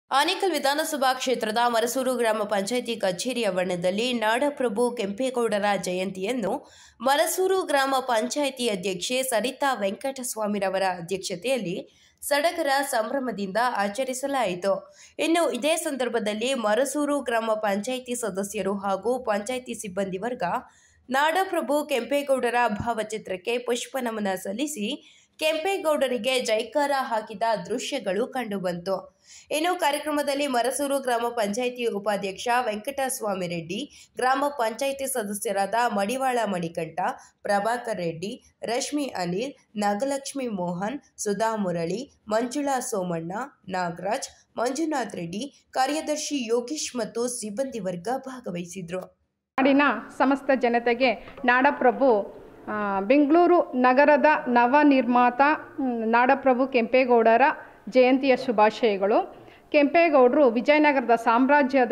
ಆನೇಕಲ್ ವಿಧಾನಸಭಾ ಕ್ಷೇತ್ರದ ಮರಸೂರು ಗ್ರಾಮ ಪಂಚಾಯಿತಿ ಕಚೇರಿ ಆವರಣದಲ್ಲಿ ನಾಡಪ್ರಭು ಕೆಂಪೇಗೌಡರ ಜಯಂತಿಯನ್ನು ಮರಸೂರು ಗ್ರಾಮ ಪಂಚಾಯಿತಿ ಅಧ್ಯಕ್ಷೆ ಸರಿತಾ ವೆಂಕಟಸ್ವಾಮಿರವರ ಅಧ್ಯಕ್ಷತೆಯಲ್ಲಿ ಸಡಗರ ಸಂಭ್ರಮದಿಂದ ಆಚರಿಸಲಾಯಿತು ಇನ್ನು ಇದೇ ಸಂದರ್ಭದಲ್ಲಿ ಮರಸೂರು ಗ್ರಾಮ ಪಂಚಾಯಿತಿ ಸದಸ್ಯರು ಹಾಗೂ ಪಂಚಾಯಿತಿ ಸಿಬ್ಬಂದಿ ವರ್ಗ ನಾಡಪ್ರಭು ಕೆಂಪೇಗೌಡರ ಭಾವಚಿತ್ರಕ್ಕೆ ಪುಷ್ಪ ನಮನ ಸಲ್ಲಿಸಿ ಕೆಂಪೇಗೌಡರಿಗೆ ಜೈಕಾರ ಹಾಕಿದ ದೃಶ್ಯಗಳು ಕಂಡುಬಂತು ಇನ್ನು ಕಾರ್ಯಕ್ರಮದಲ್ಲಿ ಮರಸೂರು ಗ್ರಾಮ ಪಂಚಾಯಿತಿ ಉಪಾಧ್ಯಕ್ಷ ವೆಂಕಟಸ್ವಾಮಿ ರೆಡ್ಡಿ ಗ್ರಾಮ ಪಂಚಾಯಿತಿ ಸದಸ್ಯರಾದ ಮಡಿವಾಳ ಮಣಿಕಂಠ ಪ್ರಭಾಕರ್ ರೆಡ್ಡಿ ರಶ್ಮಿ ಅನಿಲ್ ನಾಗಲಕ್ಷ್ಮಿ ಮೋಹನ್ ಸುಧಾ ಮುರಳಿ ಮಂಜುಳಾ ಸೋಮಣ್ಣ ನಾಗರಾಜ್ ಮಂಜುನಾಥ್ ರೆಡ್ಡಿ ಕಾರ್ಯದರ್ಶಿ ಯೋಗೀಶ್ ಮತ್ತು ಸಿಬ್ಬಂದಿ ವರ್ಗ ಭಾಗವಹಿಸಿದ್ರು ನಾಡಿನ ಸಮಸ್ತ ಜನತೆಗೆ ನಾಡಪ್ರಭು ಆ, ಬೆಂಗಳೂರು ನಗರದ ನವನಿರ್ಮಾತ ಮ್, ನಾಡಪ್ರಭು ಕೆಂಪೇಗೌಡರ ಜಯಂತಿಯ ಶುಭಾಶಯಗಳು ಕೆಂಪೇಗೌಡರು ವಿಜಯನಗರದ ಸಾಮ್ರಾಜ್ಯದ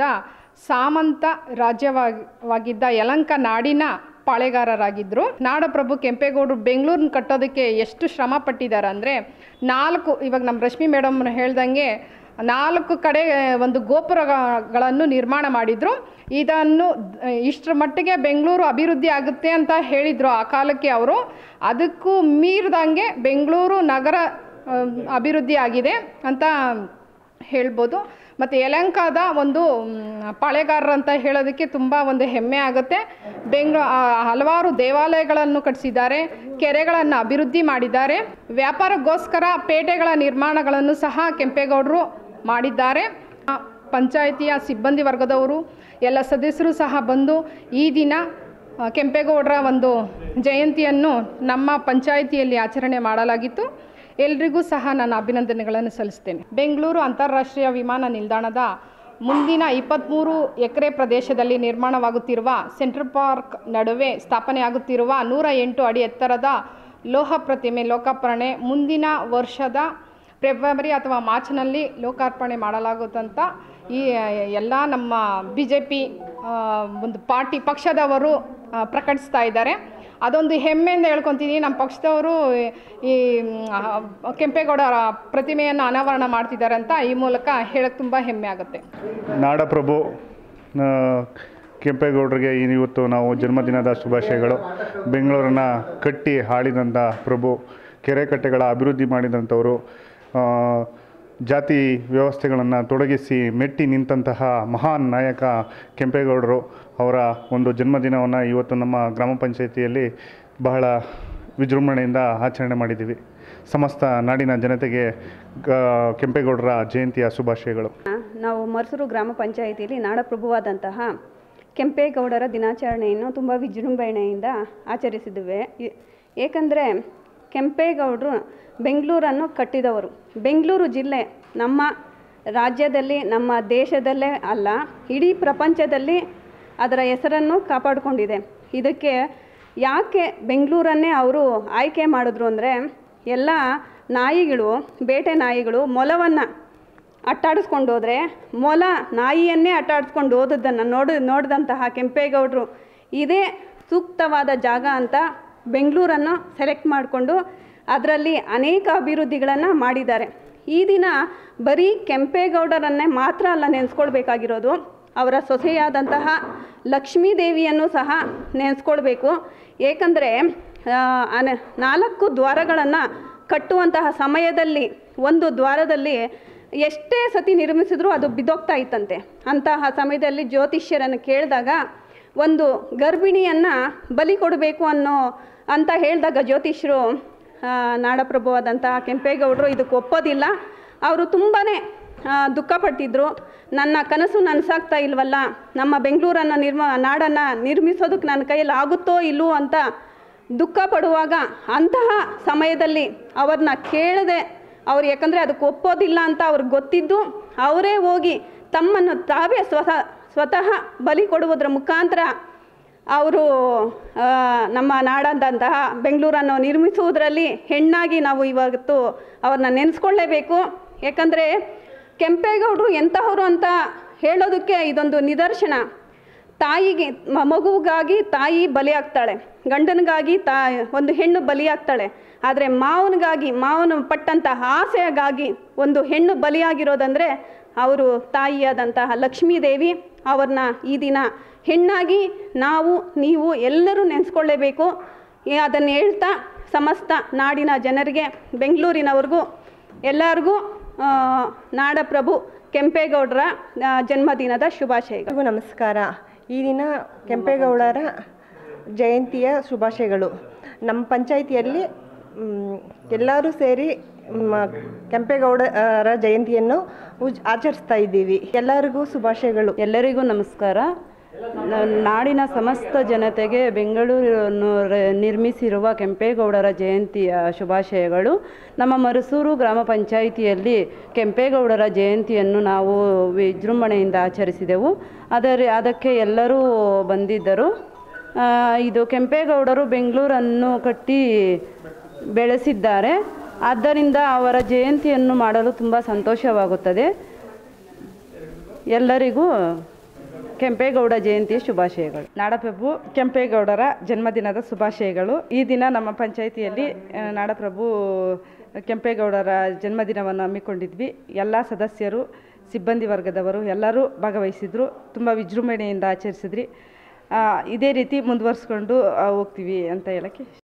ಸಾಮಂತ ರಾಜ್ಯವಾಗಿದ್ದ ಯಲಂಕ ನಾಡಿನ ಪಾಳೆಗಾರರಾಗಿದ್ದರು ನಾಡಪ್ರಭು ಕೆಂಪೇಗೌಡರು ಬೆಂಗಳೂರನ್ನ ಕಟ್ಟೋದಕ್ಕೆ ಎಷ್ಟು ಶ್ರಮ ಪಟ್ಟಿದ್ದಾರೆ ಅಂದರೆ ನಾಲ್ಕು ಇವಾಗ ನಮ್ಮ ರಶ್ಮಿ ಮೇಡಮ್ ಹೇಳ್ದಂಗೆ ನಾಲ್ಕು ಕಡೆ ಒಂದು ಗೋಪುರಗಳನ್ನು ನಿರ್ಮಾಣ ಮಾಡಿದರು ಇದನ್ನು ಇಷ್ಟರ ಮಟ್ಟಿಗೆ ಬೆಂಗಳೂರು ಅಭಿವೃದ್ಧಿ ಆಗುತ್ತೆ ಅಂತ ಹೇಳಿದರು ಆ ಕಾಲಕ್ಕೆ ಅವರು ಅದಕ್ಕೂ ಮೀರಿದಂಗೆ ಬೆಂಗಳೂರು ನಗರ ಆ, ಅಭಿವೃದ್ಧಿ ಆಗಿದೆ ಅಂತ ಹೇಳ್ಬೋದು ಮತ್ತು ಯಲಂಕಾದ ಒಂದು ಮ್, ಪಾಳೆಗಾರರು ಅಂತ ಹೇಳೋದಕ್ಕೆ ತುಂಬ ಒಂದು ಹೆಮ್ಮೆ ಆಗುತ್ತೆ ಬೆಂಗ್ಳೂ ಆ, ಹಲವಾರು ದೇವಾಲಯಗಳನ್ನು ಕಟ್ಟಿಸಿದ್ದಾರೆ ಕೆರೆಗಳನ್ನು ಅಭಿವೃದ್ಧಿ ಮಾಡಿದ್ದಾರೆ ವ್ಯಾಪಾರಕ್ಕೋಸ್ಕರ ಪೇಟೆಗಳ ನಿರ್ಮಾಣಗಳನ್ನು ಸಹ ಕೆಂಪೇಗೌಡರು ಮಾಡಿದ್ದಾರೆ ಆ, ಪಂಚಾಯಿತಿಯ ಸಿಬ್ಬಂದಿ ವರ್ಗದವರು ಎಲ್ಲ ಸದಸ್ಯರು ಸಹ ಬಂದು ಈ ದಿನ ಆ, ಕೆಂಪೇಗೌಡರ ಒಂದು ಜಯಂತಿಯನ್ನು ನಮ್ಮ ಪಂಚಾಯಿತಿಯಲ್ಲಿ ಆಚರಣೆ ಮಾಡಲಾಗಿತ್ತು ಎಲ್ರಿಗೂ ಸಹ ನಾನು ಅಭಿನಂದನೆಗಳನ್ನು ಸಲ್ಲಿಸ್ತೇನೆ ಬೆಂಗಳೂರು ಅಂತಾರಾಷ್ಟ್ರೀಯ ವಿಮಾನ ನಿಲ್ದಾಣದ ಮುಂದಿನ ಇಪ್ಪತ್ತ್ಮೂರು ಎಕರೆ ಪ್ರದೇಶದಲ್ಲಿ ನಿರ್ಮಾಣವಾಗುತ್ತಿರುವ ಸೆಂಟ್ರಲ್ ಪಾರ್ಕ್ ನಡುವೆ ಸ್ಥಾಪನೆಯಾಗುತ್ತಿರುವ ನೂರ ಎಂಟು ಅಡಿ ಎತ್ತರದ ಲೋಹ ಪ್ರತಿಮೆ ಲೋಕಾರ್ಪಣೆ ಮುಂದಿನ ವರ್ಷದ ಫೆಬ್ರವರಿ ಅಥವಾ ಮಾರ್ಚ್ನಲ್ಲಿ ಲೋಕಾರ್ಪಣೆ ಮಾಡಲಾಗುತ್ತಂತ ಈ ಎಲ್ಲ ನಮ್ಮ ಬಿ ಜೆ ಪಿ ಒಂದು ಪಾರ್ಟಿ ಪಕ್ಷದವರು ಆ, ಪ್ರಕಟಿಸ್ತಾ ಇದ್ದಾರೆ ಅದೊಂದು ಹೆಮ್ಮೆಯಿಂದ ಹೇಳ್ಕೊತೀನಿ ನಮ್ಮ ಪಕ್ಷದವರು ಈ ಮ್, ಆ, ಕೆಂಪೇಗೌಡರ ಪ್ರತಿಮೆಯನ್ನು ಅನಾವರಣ ಮಾಡ್ತಿದ್ದಾರೆ ಅಂತ ಈ ಮೂಲಕ ಹೇಳಕ್ಕೆ ತುಂಬ ಹೆಮ್ಮೆ ಆಗುತ್ತೆ ನಾಡಪ್ರಭು ಆ, ಕೆಂಪೇಗೌಡರಿಗೆ ಇವತ್ತು ನಾವು ಜನ್ಮದಿನದ ಶುಭಾಶಯಗಳು ಬೆಂಗಳೂರನ್ನ ಕಟ್ಟಿ ಆಳಿದಂಥ ಪ್ರಭು ಕೆರೆ ಕಟ್ಟೆಗಳ ಅಭಿವೃದ್ಧಿ ಮಾಡಿದಂಥವರು ಆ, ಜಾತಿ ವ್ಯವಸ್ಥೆಗಳನ್ನು ತೊಡಗಿಸಿ ಮೆಟ್ಟಿ ನಿಂತಹ ಮಹಾನ್ ನಾಯಕ ಕೆಂಪೇಗೌಡರು ಅವರ ಒಂದು ಜನ್ಮದಿನವನ್ನು ಇವತ್ತು ನಮ್ಮ ಗ್ರಾಮ ಪಂಚಾಯಿತಿಯಲ್ಲಿ ಬಹಳ ವಿಜೃಂಭಣೆಯಿಂದ ಆಚರಣೆ ಮಾಡಿದ್ದೀವಿ ಸಮಸ್ತ ನಾಡಿನ ಜನತೆಗೆ ಗ- ಕೆಂಪೇಗೌಡರ ಜಯಂತಿಯ ಶುಭಾಶಯಗಳು ನಾವು ಮರ್ಸೂರು ಗ್ರಾಮ ಪಂಚಾಯಿತಿಯಲ್ಲಿ ನಾಡಪ್ರಭುವಾದಂತಹ ಕೆಂಪೇಗೌಡರ ದಿನಾಚರಣೆಯನ್ನು ತುಂಬ ವಿಜೃಂಭಣೆಯಿಂದ ಆಚರಿಸಿದ್ದೇವೆ ಈ- ಏಕೆಂದರೆ ಕೆಂಪೇಗೌಡರು ಬೆಂಗಳೂರನ್ನು ಕಟ್ಟಿದವರು ಬೆಂಗಳೂರು ಜಿಲ್ಲೆ ನಮ್ಮ ರಾಜ್ಯದಲ್ಲಿ ನಮ್ಮ ದೇಶದಲ್ಲೇ ಅಲ್ಲ ಇಡೀ ಪ್ರಪಂಚದಲ್ಲಿ ಅದರ ಹೆಸರನ್ನು ಕಾಪಾಡಿಕೊಂಡಿದೆ ಇದಕ್ಕೆ ಯಾಕೆ ಬೆಂಗಳೂರನ್ನೇ ಅವರು ಆಯ್ಕೆ ಮಾಡಿದ್ರು ಅಂದರೆ ಎಲ್ಲ ನಾಯಿಗಳು ಬೇಟೆ ನಾಯಿಗಳು ಮೊಲವನ್ನು ಅಟ್ಟಾಡಿಸ್ಕೊಂಡು ಹೋದರೆ ಮೊಲ ನಾಯಿಯನ್ನೇ ಅಟ್ಟಾಡಿಸ್ಕೊಂಡು ಹೋದದ್ದನ್ನು ನೋಡಿ ನೋಡಿದಂತಹ ಕೆಂಪೇಗೌಡರು ಇದೇ ಸೂಕ್ತವಾದ ಜಾಗ ಅಂತ ಬೆಂಗಳೂರನ್ನು ಸೆಲೆಕ್ಟ್ ಮಾಡಿಕೊಂಡು ಅದರಲ್ಲಿ ಅನೇಕ ಅಭಿವೃದ್ಧಿಗಳನ್ನು ಮಾಡಿದ್ದಾರೆ ಈ ದಿನ ಬರೀ ಕೆಂಪೇಗೌಡರನ್ನೇ ಮಾತ್ರ ಅಲ್ಲ ನೆನೆಸ್ಕೊಳ್ಬೇಕಾಗಿರೋದು ಅವರ ಸೊಸೆಯಾದಂತಹ ಲಕ್ಷ್ಮೀ ದೇವಿಯನ್ನು ಸಹ ನೆನೆಸ್ಕೊಳ್ಬೇಕು ಏಕೆಂದರೆ ಅನ ನಾಲ್ಕು ದ್ವಾರಗಳನ್ನು ಕಟ್ಟುವಂತಹ ಸಮಯದಲ್ಲಿ ಒಂದು ದ್ವಾರದಲ್ಲಿ ಎಷ್ಟೇ ಸತಿ ನಿರ್ಮಿಸಿದ್ರೂ ಅದು ಬಿದ್ದೋಗ್ತಾ ಇತ್ತಂತೆ ಅಂತಹ ಸಮಯದಲ್ಲಿ ಜ್ಯೋತಿಷ್ಯರನ್ನು ಕೇಳಿದಾಗ ಒಂದು ಗರ್ಭಿಣಿಯನ್ನು ಬಲಿ ಕೊಡಬೇಕು ಅನ್ನೋ ಅಂತ ಹೇಳಿದಾಗ ಜ್ಯೋತಿಷ್ಯರು ಆ, ನಾಡಪ್ರಭುವಾದಂತಹ ಕೆಂಪೇಗೌಡರು ಇದಕ್ಕೆ ಒಪ್ಪೋದಿಲ್ಲ ಅವರು ತುಂಬಾ ದುಃಖಪಟ್ಟಿದ್ರು ನನ್ನ ಕನಸು ನನಸಾಗ್ತಾ ಇಲ್ವಲ್ಲ ನಮ್ಮ ಬೆಂಗಳೂರನ್ನು ನಿರ್ಮ ನಾಡನ್ನು ನಿರ್ಮಿಸೋದಕ್ಕೆ ನನ್ನ ಕೈಯಲ್ಲಿ ಆಗುತ್ತೋ ಇಲ್ಲವೋ ಅಂತ ದುಃಖ ಪಡುವಾಗ ಅಂತಹ ಸಮಯದಲ್ಲಿ ಅವ್ರನ್ನ ಕೇಳದೆ ಅವ್ರು ಯಾಕಂದರೆ ಅದಕ್ಕೆ ಒಪ್ಪೋದಿಲ್ಲ ಅಂತ ಅವ್ರಿಗೆ ಗೊತ್ತಿದ್ದು ಅವರೇ ಹೋಗಿ ತಮ್ಮನ್ನು ತಾವೇ ಸ್ವತಃ ಸ್ವತಃ ಬಲಿ ಕೊಡುವುದರ ಮುಖಾಂತರ ಅವರು ನಮ್ಮ ನಾಡಂತಹ ಬೆಂಗಳೂರನ್ನು ನಿರ್ಮಿಸುವುದರಲ್ಲಿ ಹೆಣ್ಣಾಗಿ ನಾವು ಇವತ್ತು ಅವ್ರನ್ನ ನೆನೆಸ್ಕೊಳ್ಳೇಬೇಕು ಯಾಕಂದರೆ ಕೆಂಪೇಗೌಡರು ಎಂತಹವರು ಅಂತ ಹೇಳೋದಕ್ಕೆ ಇದೊಂದು ನಿದರ್ಶನ ತಾಯಿಗೆ ಮ- ಮಗುವಿಗಾಗಿ ತಾಯಿ ಬಲಿಯಾಗ್ತಾಳೆ ಗಂಡನಿಗಾಗಿ ತಾ ಒಂದು ಹೆಣ್ಣು ಬಲಿಯಾಗ್ತಾಳೆ ಆದರೆ ಮಾವನಿಗಾಗಿ ಮಾವನು ಪಟ್ಟಂತಹ ಆಸೆಗಾಗಿ ಒಂದು ಹೆಣ್ಣು ಬಲಿಯಾಗಿರೋದಂದರೆ ಅವರು ತಾಯಿಯಾದಂತಹ ಲಕ್ಷ್ಮೀದೇವಿ ಅವ್ರನ್ನ ಈ ದಿನ ಹೆಣ್ಣಾಗಿ ನಾವು ನೀವು ಎಲ್ಲರೂ ನೆನೆಸ್ಕೊಳ್ಳೇಬೇಕು ಏ- ಅದನ್ನು ಹೇಳ್ತಾ ಸಮಸ್ತ ನಾಡಿನ ಜನರಿಗೆ ಬೆಂಗಳೂರಿನವ್ರಿಗೂ ಎಲ್ಲರಿಗೂ ಆ, ನಾಡಪ್ರಭು ಕೆಂಪೇಗೌಡರ ಆ, ಜನ್ಮದಿನದ ಶುಭಾಶಯಗಳು ಎಲ್ರಿಗೂ ನಮಸ್ಕಾರ ಈ ದಿನ ಕೆಂಪೇಗೌಡರ ಜಯಂತಿಯ ಶುಭಾಶಯಗಳು ನಮ್ಮ ಪಂಚಾಯಿತಿಯಲ್ಲಿ ಮ್, ಎಲ್ಲರೂ ಸೇರಿ ಮ, ಕೆಂಪೇಗೌಡರ ಜಯಂತಿಯನ್ನು ಉಜ್ ಆಚರಿಸ್ತಾ ಇದ್ದೀವಿ ಎಲ್ಲರಿಗೂ ಶುಭಾಶಯಗಳು ಎಲ್ಲರಿಗೂ ನಮಸ್ಕಾರ ನ- ನಾಡಿನ ಸಮಸ್ತ ಜನತೆಗೆ ಬೆಂಗಳೂರನ್ನು ರ- ನಿರ್ಮಿಸಿರುವ ಕೆಂಪೇಗೌಡರ ಜಯಂತಿಯ ಶುಭಾಶಯಗಳು ನಮ್ಮ ಮರಸೂರು ಗ್ರಾಮ ಪಂಚಾಯಿತಿಯಲ್ಲಿ ಕೆಂಪೇಗೌಡರ ಜಯಂತಿಯನ್ನು ನಾವು ವಿಜೃಂಭಣೆಯಿಂದ ಆಚರಿಸಿದೆವು ಅದರ ಅದಕ್ಕೆ ಎಲ್ಲರೂ ಬಂದಿದ್ದರು ಆ, ಇದು ಕೆಂಪೇಗೌಡರು ಬೆಂಗಳೂರನ್ನು ಕಟ್ಟಿ ಬೆಳೆಸಿದ್ದಾರೆ ಆದ್ದರಿಂದ ಅವರ ಜಯಂತಿಯನ್ನು ಮಾಡಲು ತುಂಬ ಸಂತೋಷವಾಗುತ್ತದೆ ಎಲ್ಲರಿಗೂ ಕೆಂಪೇಗೌಡ ಜಯಂತಿಯ ಶುಭಾಶಯಗಳು ನಾಡಪ್ರಭು ಕೆಂಪೇಗೌಡರ ಜನ್ಮದಿನದ ಶುಭಾಶಯಗಳು ಈ ದಿನ ನಮ್ಮ ಪಂಚಾಯಿತಿಯಲ್ಲಿ ಆ, ನಾಡಪ್ರಭು ಕೆಂಪೇಗೌಡರ ಜನ್ಮದಿನವನ್ನು ಹಮ್ಮಿಕೊಂಡಿದ್ವಿ ಎಲ್ಲ ಸದಸ್ಯರು ಸಿಬ್ಬಂದಿ ವರ್ಗದವರು ಎಲ್ಲರೂ ಭಾಗವಹಿಸಿದ್ರು ತುಂಬ ವಿಜೃಂಭಣೆಯಿಂದ ಆಚರಿಸಿದ್ರಿ ಆ, ಇದೇ ರೀತಿ ಮುಂದುವರಿಸ್ಕೊಂಡು ಆ, ಹೋಗ್ತೀವಿ ಅಂತ ಹೇಳೋಕ್ಕೆ